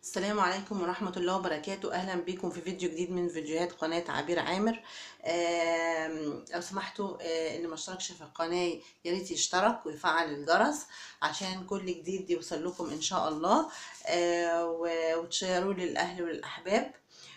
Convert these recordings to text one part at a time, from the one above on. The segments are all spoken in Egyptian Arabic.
السلام عليكم ورحمة الله وبركاته أهلا بكم في فيديو جديد من فيديوهات قناة عبير عامر آم، لو سمحتوا آه، اللي ما اشتركش في القناة يا ريت يشترك ويفعل الجرس عشان كل جديد يوصل لكم إن شاء الله آه، و- وتشيروه للأهل والأحباب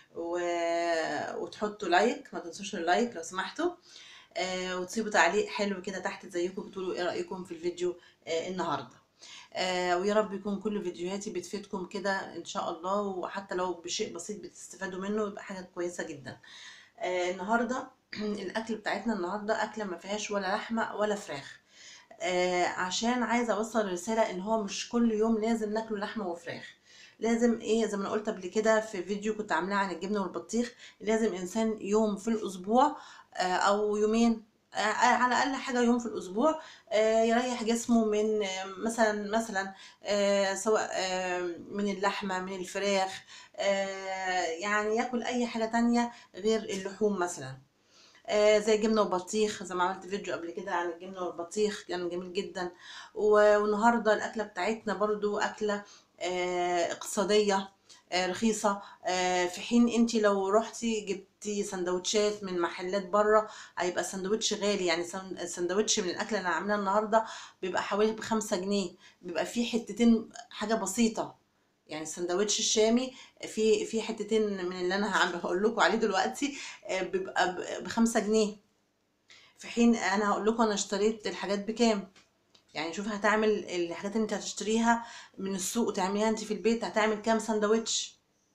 و- وتحطوا لايك ما تنسوش اللايك لو سمحتوا آه، وتسيبوا تعليق حلو كده تحت زيكم بتقولوا ايه رأيكم في الفيديو آه، النهارده آه، ويا رب يكون كل فيديوهاتي بتفيدكم كده ان شاء الله وحتى لو بشيء بسيط بتستفادوا منه يبقى حاجه كويسه جدا آه، النهارده الاكل بتاعتنا النهارده اكله ما فيهاش ولا لحمه ولا فراخ آه، عشان عايزه اوصل رساله ان هو مش كل يوم لازم ناكل لحمه وفراخ لازم ايه زي ما انا قلت قبل كده في فيديو كنت عاملاه عن الجبنه والبطيخ لازم انسان يوم في الاسبوع آه، او يومين آه، على الاقل حاجه يوم في الاسبوع آه، يريح جسمه من آه، مثلا مثلا آه، سواء آه، من اللحمه من الفراخ آه، يعني ياكل اي حاجه تانية غير اللحوم مثلا آه، زي جبنه وبطيخ زي ما عملت فيديو قبل كده عن الجبنه والبطيخ كان جميل جدا و- والنهارده الاكله بتاعتنا برضو اكله آه، اقتصاديه آه، رخيصه آه، في حين انت لو رحتي جبتي سندوتشات من محلات بره هيبقى سندوتش غالي يعني سن- سندوتش من الاكله اللي انا عاملاها النهارده بيبقى حوالي بخمسة جنيه بيبقى فيه حتتين حاجه بسيطه يعني السندوتش الشامي في في حتتين من اللي انا هعمل هقول لكم عليه دلوقتي آه، بيبقى ب- بخمسة جنيه في حين انا هقول لكم انا اشتريت الحاجات بكام يعني شوف هتعمل الحاجات اللي انت هتشتريها من السوق وتعمليها انت في البيت هتعمل كام سندوتش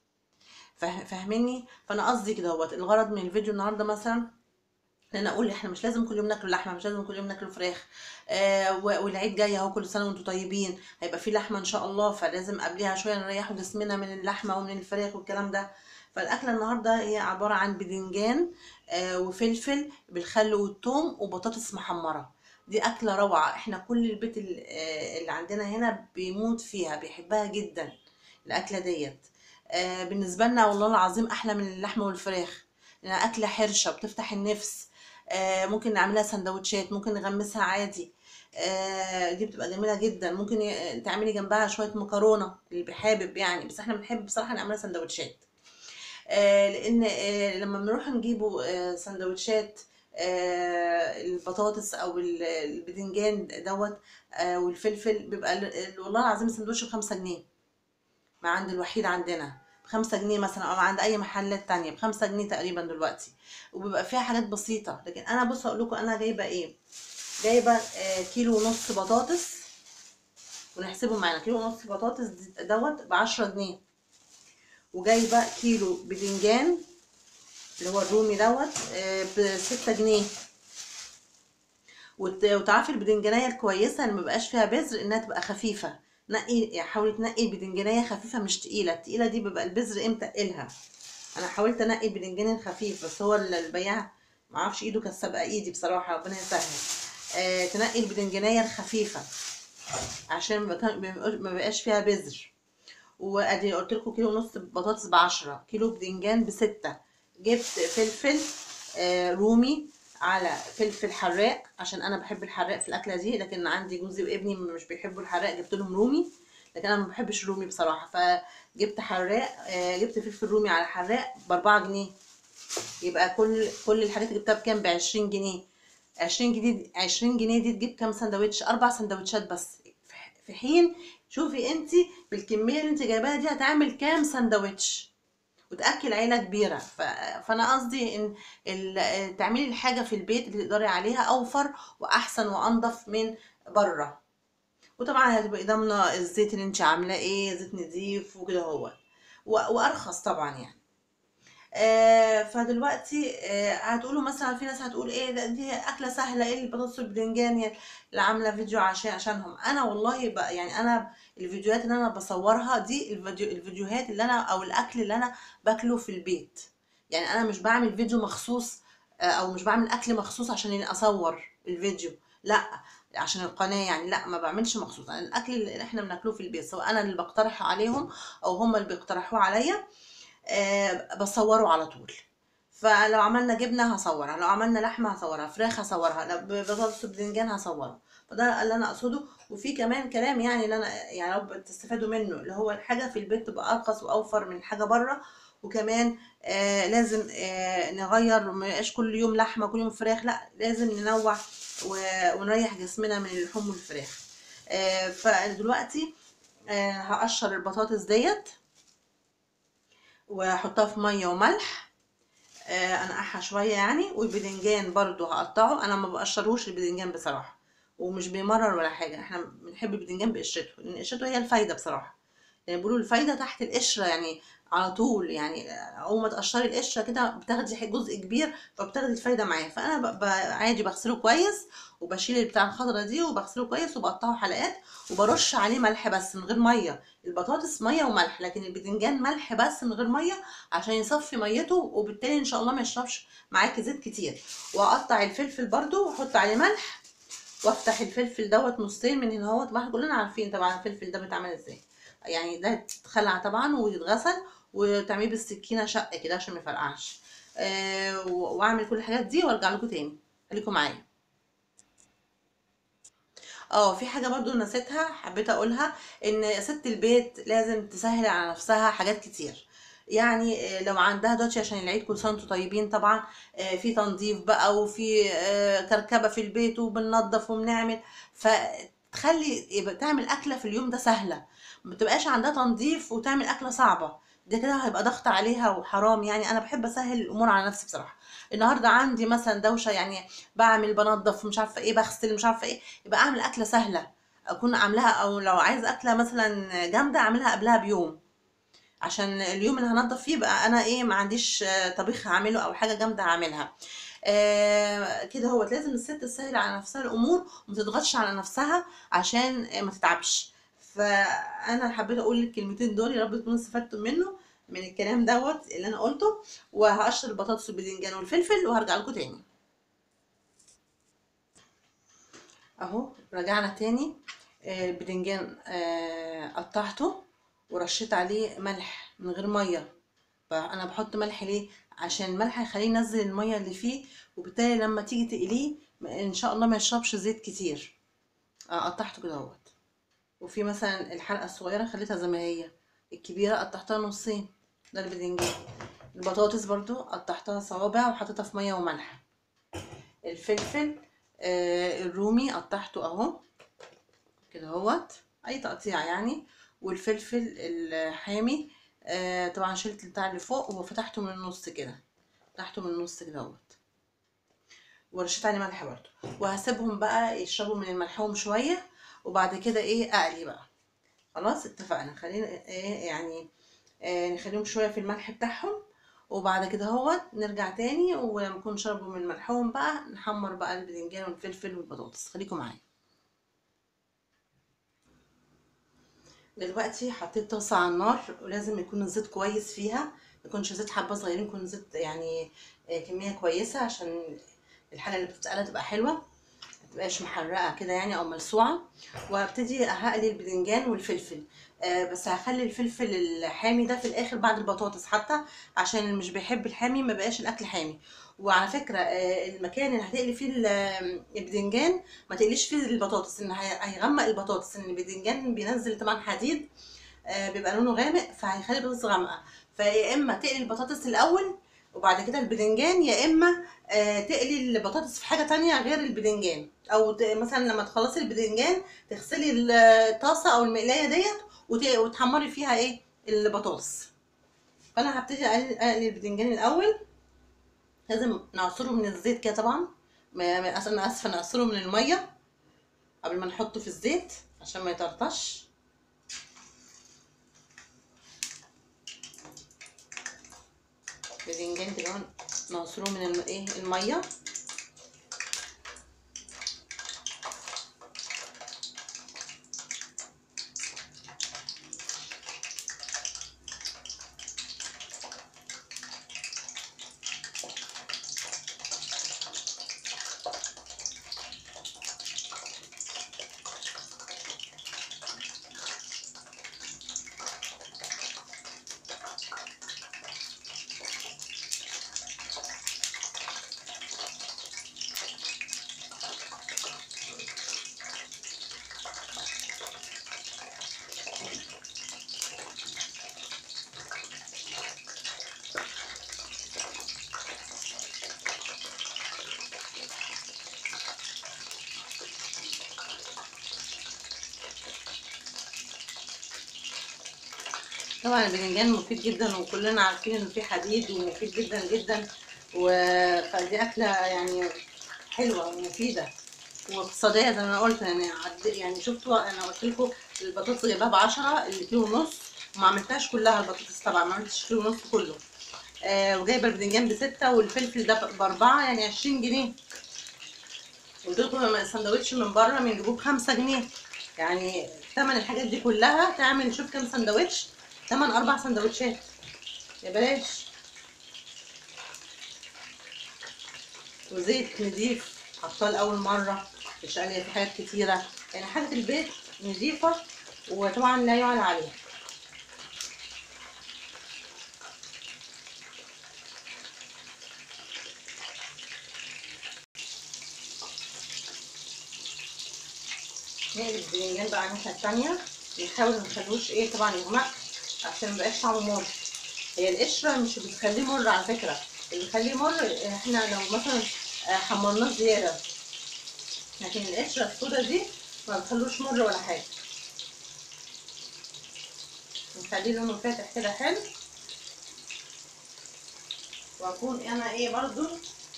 فاه- فاهميني فانا قصدي كده هو الغرض من الفيديو النهارده مثلا ان انا اقول احنا مش لازم كل يوم ناكل لحمه مش لازم كل يوم ناكل فراخ آه و- والعيد جاي اهو كل سنه وانتم طيبين هيبقى في لحمه ان شاء الله فلازم قبلها شويه نريحوا جسمنا من اللحمه ومن الفراخ والكلام ده فالاكله النهارده هي عباره عن بدنجان آه وفلفل بالخل والثوم وبطاطس محمره دي اكله روعه احنا كل البيت ال- آه، اللي عندنا هنا بيموت فيها بيحبها جدا الاكله ديت آه بالنسبه لنا والله العظيم احلى من اللحمه والفراخ لانها اكله حرشه بتفتح النفس آه، ممكن نعملها سندوتشات ممكن نغمسها عادي آه، دي بتبقى جميلة جدا ممكن ي- تعملي جنبها شوية مكرونة اللي بيحابب يعني بس احنا بنحب بصراحة نعملها سندوتشات آه، لان آه، لما بنروح نجيبوا آه، سندوتشات آه، البطاطس او ال- البدنجان دوت آه، والفلفل بيبقى ال- ال- والله العظيم السندوتش بخمسة جنيه ما عند الوحيد عندنا بخمسة جنيه مثلا او عند اي محلات تانية بخمسة جنيه تقريبا دلوقتي وبيبقى فيها حاجات بسيطة لكن انا بص اقول لكم انا جايبة ايه جايبة آه، كيلو ونص بطاطس ونحسبه معانا كيلو ونص بطاطس دي- دوت بعشرة جنيه وجايبة كيلو بدنجان اللي هو الرومي دوت آه، بستة جنيه وت- وتعرفي البدنجانية الكويسة اللي مبقاش فيها بذر انها تبقى خفيفة نقي يعني حاولي تنقي بدنجانية خفيفة مش تقيلة التقيلة دي بيبقى البذر امتى تقيلها انا حاولت انقي البدنجان الخفيف بس هو ال- البياع معرفش ايده كانت سابقة ايدي بصراحة ربنا يسهل آه تنقي البدنجانية الخفيفة عشان ما كان- ما بيبقاش- ما بقاش فيها بذر وادي قلت لكم كيلو ونص بطاطس بعشرة كيلو بدنجان بستة جبت فلفل آه، رومي على فلفل حراق عشان انا بحب الحراق في الاكله دي لكن عندي جوزي وابني مش بيحبوا الحراق جبت لهم رومي لكن انا ما بحبش الرومي بصراحه فجبت حراق آه، جبت فلفل رومي على حراق باربعة جنيه يبقى كل كل الحاجات اللي جبتها بكام بعشرين جنيه عشرين جنيه عشرين جنيه دي تجيب كام سندوتش اربع سندوتشات بس في- في حين شوفي انت بالكميه اللي انت جايباها دي هتعمل كام سندوتش وتاكل عيله كبيره ف... فانا قصدي ان ال... تعملي الحاجه في البيت اللي تقدري عليها اوفر واحسن وانضف من بره وطبعا هتبقي ضامنه الزيت اللي انت عاملاه ايه زيت نضيف وكده هو و... وارخص طبعا يعني آه، فدلوقتي آه، هتقولوا مثلا في ناس هتقول ايه ده دي اكله سهله ايه البطاطس والبدنجان يعني اللي عامله فيديو عشان عشانهم انا والله بقى يعني انا الفيديوهات اللي انا بصورها دي الفيديو الفيديوهات اللي انا او الاكل اللي انا باكله في البيت يعني انا مش بعمل فيديو مخصوص آه، او مش بعمل اكل مخصوص عشان اصور الفيديو لا عشان القناه يعني لا ما بعملش مخصوص انا الاكل اللي احنا بناكله في البيت سواء انا اللي بقترحه عليهم او هم اللي بيقترحوه عليا آه، بصوره على طول فلو عملنا جبنه هصورها لو عملنا لحمه هصورها فراخ هصورها لو بطاطس وبدنجان هصورها فده اللي انا اقصده وفي كمان كلام يعني اللي انا يعني رب تستفادوا منه اللي هو الحاجه في البيت تبقى ارخص واوفر من حاجه بره وكمان آه لازم آه نغير ما يبقاش كل يوم لحمه كل يوم فراخ لا لازم ننوع و- ونريح جسمنا من اللحوم والفراخ آه فدلوقتي آه هقشر البطاطس ديت واحطها في ميه وملح آه انقعها شويه يعني والبدنجان برضو هقطعه انا ما بقشرهوش البدنجان بصراحه ومش بيمرر ولا حاجه احنا بنحب البدنجان بقشرته لان قشرته هي الفايده بصراحه يعني بيقولوا الفايده تحت القشره يعني على طول يعني اول ما تقشري القشره كده بتاخدي جزء كبير فبتاخدي الفايده معاه فانا ب... ب... عادي بغسله كويس وبشيل بتاع الخضره دي وبغسله كويس وبقطعه حلقات وبرش عليه ملح بس من غير ميه البطاطس ميه وملح لكن البدنجان ملح بس من غير ميه عشان يصفي ميته وبالتالي ان شاء الله ما يشربش معاكي زيت كتير واقطع الفلفل برضو واحط عليه ملح وافتح الفلفل دوت نصين من هنا اهوت ما كلنا عارفين طبعا الفلفل ده بيتعمل ازاي يعني ده يتخلع طبعا ويتغسل وتعمليه بالسكينه شق كده عشان ما يفرقعش آه واعمل كل الحاجات دي وارجع لكم تاني خليكم معايا اه في حاجه برضو نسيتها حبيت اقولها ان ست البيت لازم تسهل على نفسها حاجات كتير يعني آه، لو عندها دوتشي عشان العيد كل سنه وانتم طيبين طبعا آه، في تنظيف بقى وفي آه، كركبه في البيت وبننظف وبنعمل فتخلي يبقى تعمل اكله في اليوم ده سهله ما تبقاش عندها تنظيف وتعمل اكله صعبه ده كده هيبقى ضغط عليها وحرام يعني انا بحب اسهل الامور على نفسي بصراحه النهارده عندي مثلا دوشه يعني بعمل بنظف مش عارفه ايه بغسل مش عارفه ايه يبقى اعمل اكله سهله اكون عاملاها او لو عايزه اكله مثلا جامده اعملها قبلها بيوم عشان اليوم اللي هنضف فيه بقى انا ايه ما عنديش آه، طبيخ هعمله او حاجه جامده هعملها آه كده هو لازم الست تسهل على نفسها الامور وما تضغطش على نفسها عشان آه، ما تتعبش فانا حبيت اقول الكلمتين دول يا رب تكونوا استفدتوا منه من الكلام دوت اللي انا قلته وهقشر البطاطس والباذنجان والفلفل وهرجع لكم تاني اهو رجعنا تاني آه، الباذنجان آه، قطعته ورشيت عليه ملح من غير ميه فانا بحط ملح ليه عشان الملح هيخليه ينزل الميه اللي فيه وبالتالي لما تيجي تقليه ما- ان شاء الله ما يشربش زيت كتير آه، قطعته كده اهوت وفي مثلا الحلقه الصغيره خليتها زي ما هي الكبيره قطعتها نصين ده الباذنجان البطاطس برضو قطعتها صوابع وحطيتها في ميه وملح الفلفل آه الرومي قطعته اهو كده اهوت اي تقطيع يعني والفلفل الحامي آه طبعا شلت بتاع اللي فوق وفتحته من النص كده فتحته من النص كده اهوت ورشيت عليه ملح برضو وهسيبهم بقى يشربوا من ملحهم شويه وبعد كده ايه اقلي بقى خلاص اتفقنا خلينا ايه يعني آه نخليهم شويه في الملح بتاعهم وبعد كده هو نرجع تاني ولما يكون شربوا من ملحهم بقى نحمر بقى الباذنجان والفلفل والبطاطس خليكم معايا دلوقتي حطيت طاسة على النار ولازم يكون الزيت كويس فيها ما يكونش زيت حبة صغيرين يكون زيت يعني آه، كمية كويسة عشان الحاجة اللي بتتقلى تبقى حلوة ما تبقاش محرقة كده يعني أو ملسوعة وهبتدي هقلي الباذنجان والفلفل آه، بس هخلي الفلفل الحامي ده في الآخر بعد البطاطس حتى عشان اللي مش بيحب الحامي ما بقاش الأكل حامي وعلى فكرة آه، المكان اللي هتقلي فيه ال- الباذنجان ما تقليش فيه البطاطس ان هي- هيغمق البطاطس ان الباذنجان بينزل طبعا حديد آه، بيبقى لونه غامق فهيخلي البطاطس غامقه فيا اما تقلي البطاطس الاول وبعد كده الباذنجان يا اما آه، تقلي البطاطس في حاجه تانية غير الباذنجان او ت- مثلا لما تخلصي الباذنجان تغسلي الطاسه او المقلايه ديت وت- وتحمري فيها ايه البطاطس فانا هبتدي اقلي أقلي الباذنجان الاول لازم نعصره من الزيت كده طبعا ما- ما- أصل انا اسفه نعصره من الميه قبل ما نحطه في الزيت عشان ما يطرطش باذنجان كده نعصره من الم... ايه الميه طبعا الباذنجان مفيد جدا وكلنا عارفين انه فيه حديد ومفيد جدا جدا و... فدي اكله يعني حلوه ومفيده واقتصاديه زي ما انا قلت يعني عد... يعني شفتوا انا قلت لكم البطاطس جايباها ب 10 اللي كيلو ونص وما عملتهاش كلها البطاطس طبعا ما عملتش كيلو ونص كله آه وجايبه الباذنجان بستة والفلفل ده باربعة يعني 20 جنيه قلت لكم لما السندوتش من بره بنجيبوه بخمسة جنيه يعني ثمن الحاجات دي كلها تعمل شوف كام سندوتش ثمن اربع سندوتشات يا بلاش وزيت نضيف حطاه لاول مره مش قاليه في حاجات كتيره يعني حاجه البيت نضيفه وطبعا لا يعلى عليها نقلب الباذنجان بقى على الناحيه التانيه نحاول منخلوش ايه طبعا يغمق عشان ميبقاش طعمه مر هي القشره مش بتخليه مر على فكره اللي بيخليه مر احنا لو مثلا حمرناه زياده لكن القشره السودا دي ما بتخلوش مر ولا حاجه نخليه لونه فاتح كده حلو واكون انا ايه برضو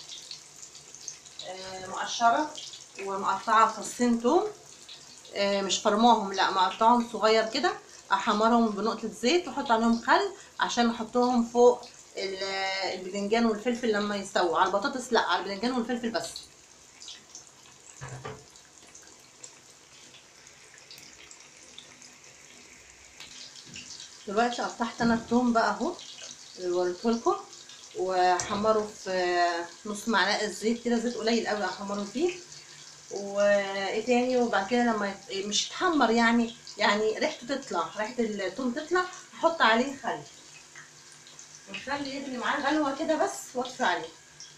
آه مقشره ومقطعه فصين توم آه مش فرماهم لا مقطعهم صغير كده احمرهم بنقطه زيت واحط عليهم خل عشان احطهم فوق الباذنجان والفلفل لما يستووا على البطاطس لا على الباذنجان والفلفل بس دلوقتي قطعت انا التوم بقى اهو اللي وريتهولكم وحمره في نص معلقه زيت كده زيت قليل قوي احمره فيه وايه تاني وبعد كده لما يت... مش يتحمر يعني يعني ريحته تطلع ريحه التوم تطلع احط عليه خل والخل يغلي معاه غلوه كده بس واطفي عليه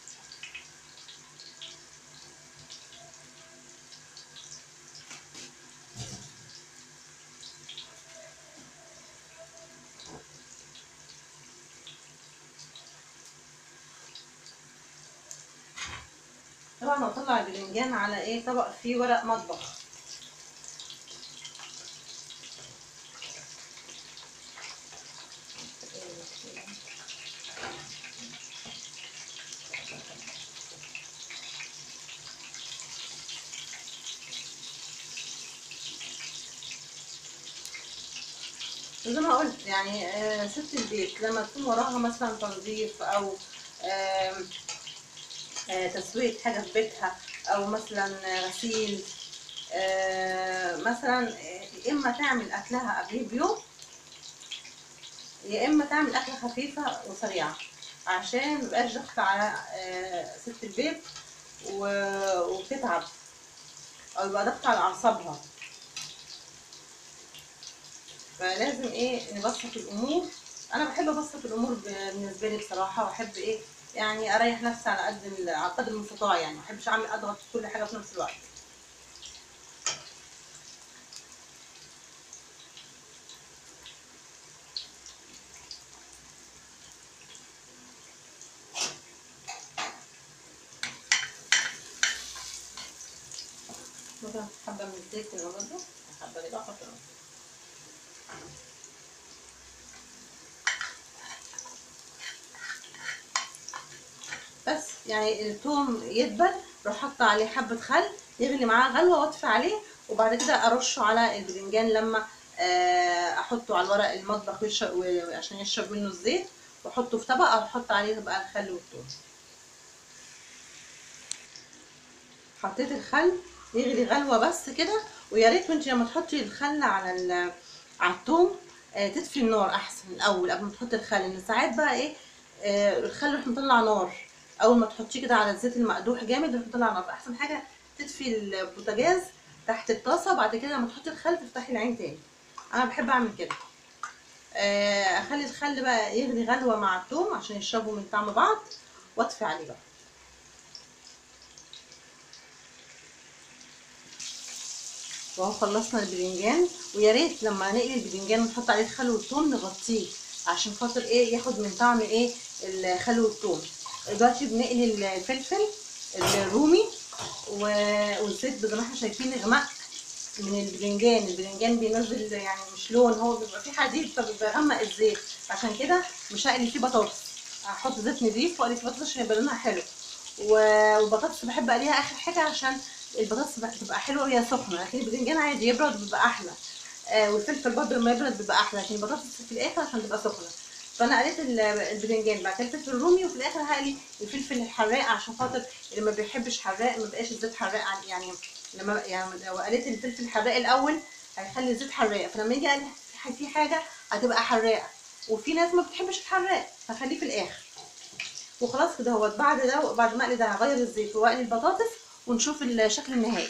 طبعا هطلع الباذنجان على ايه طبق فيه ورق مطبخ زي ما قلت يعني آه ست البيت لما تكون وراها مثلا تنظيف او آه آه تسوية حاجة في بيتها او مثلا غسيل مثلا يا اما تعمل اكلها قبليه بيوم يا اما تعمل اكله خفيفه وسريعه عشان ميبقاش ضغط على ست البيت وبتتعب او يبقى ضغط على اعصابها فلازم ايه نبسط الامور انا بحب ابسط الامور بالنسبه لي بصراحه واحب ايه يعني اريح نفسي على قد على قدر المستطاع يعني ما احبش اعمل اضغط كل حاجه في نفس الوقت مثلا حبه من الزيت كده برضه حبه كده احط بس يعني الثوم يدبل روح حاطه عليه حبه خل يغلي معاه غلوه واطفي عليه وبعد كده ارشه على الباذنجان لما احطه على الورق المطبخ عشان يشرب منه الزيت واحطه في طبق او احط عليه بقى الخل والثوم حطيت الخل يغلي غلوه بس كده ويا ريت وانت لما تحطي الخل على على الثوم تطفي النار احسن الاول قبل ما تحطي الخل لان ساعات بقى ايه الخل يروح مطلع نار اول ما تحطيه كده على الزيت المقدوح جامد يروح مطلع نار فاحسن حاجه تطفي البوتاجاز تحت الطاسه وبعد كده لما تحطي الخل تفتحي العين تاني انا بحب اعمل كده اخلي الخل بقى يغلي غلوه مع الثوم عشان يشربوا من طعم بعض واطفي عليه بقى وهو خلصنا الباذنجان ويا ريت لما نقلي الباذنجان ونحط عليه الخل والثوم نغطيه عشان خاطر ايه ياخد من طعم ايه الخل والثوم دلوقتي بنقلي الفلفل الرومي والزيت زي ما احنا شايفين غمق من البدنجان البدنجان بينزل يعني مش لون هو بيبقى فيه حديد فبيغمق الزيت عشان كده مش هقلي فيه بطاطس هحط زيت نضيف واقلي فيه بطاطس عشان يبقى لونها حلو و- والبطاطس بحب اقليها اخر حاجه عشان البطاطس بتبقى حلوه وهي سخنه لكن البدنجان عادي يبرد بيبقى احلى آه والفلفل برضه لما يبرد بيبقى احلى لكن البطاطس في الاخر عشان تبقى سخنه فانا قليت ال- البدنجان بعد كده الفلفل الرومي وفي الاخر هقلي الفلفل الحراق عشان خاطر اللي ما بيحبش حراق ما بقاش الزيت حراق عن- يعني لما يعني لو قليت الفلفل الحراق الاول هيخلي الزيت حراق فلما يجي اقلي في حاجه هتبقى حراقه وفي ناس ما بتحبش الحراق فخليه في الاخر وخلاص كده هو بعد ده بعد ما اقلي ده هغير الزيت واقلي البطاطس ونشوف الشكل النهائي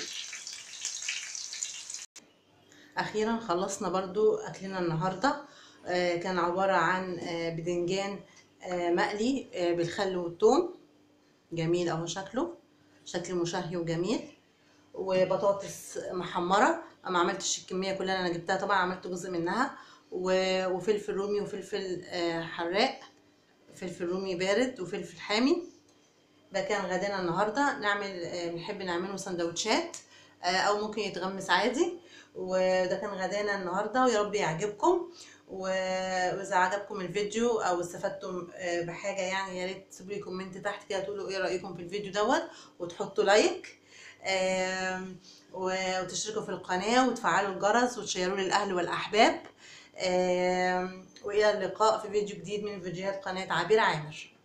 اخيرا خلصنا برضو اكلنا النهارده آه، كان عباره عن آه، بدنجان آه، مقلي آه، بالخل والثوم جميل اهو شكله شكل مشهي وجميل وبطاطس محمره ما عملتش الكميه كلها انا جبتها طبعا عملت جزء منها و- وفلفل رومي وفلفل آه، حراق فلفل رومي بارد وفلفل حامي ده كان غدانا النهارده نعمل آه، بنحب نعمله سندوتشات آه، او ممكن يتغمس عادي وده كان غدانا النهارده ويا رب يعجبكم و- واذا عجبكم الفيديو او استفدتم آه، بحاجه يعني يا ريت تسيبوا لي كومنت تحت كده تقولوا ايه رايكم في الفيديو دوت وتحطوا لايك آم، و- وتشتركوا في القناه وتفعلوا الجرس وتشيروا للاهل والاحباب آم، والى اللقاء في فيديو جديد من فيديوهات قناه عبير عامر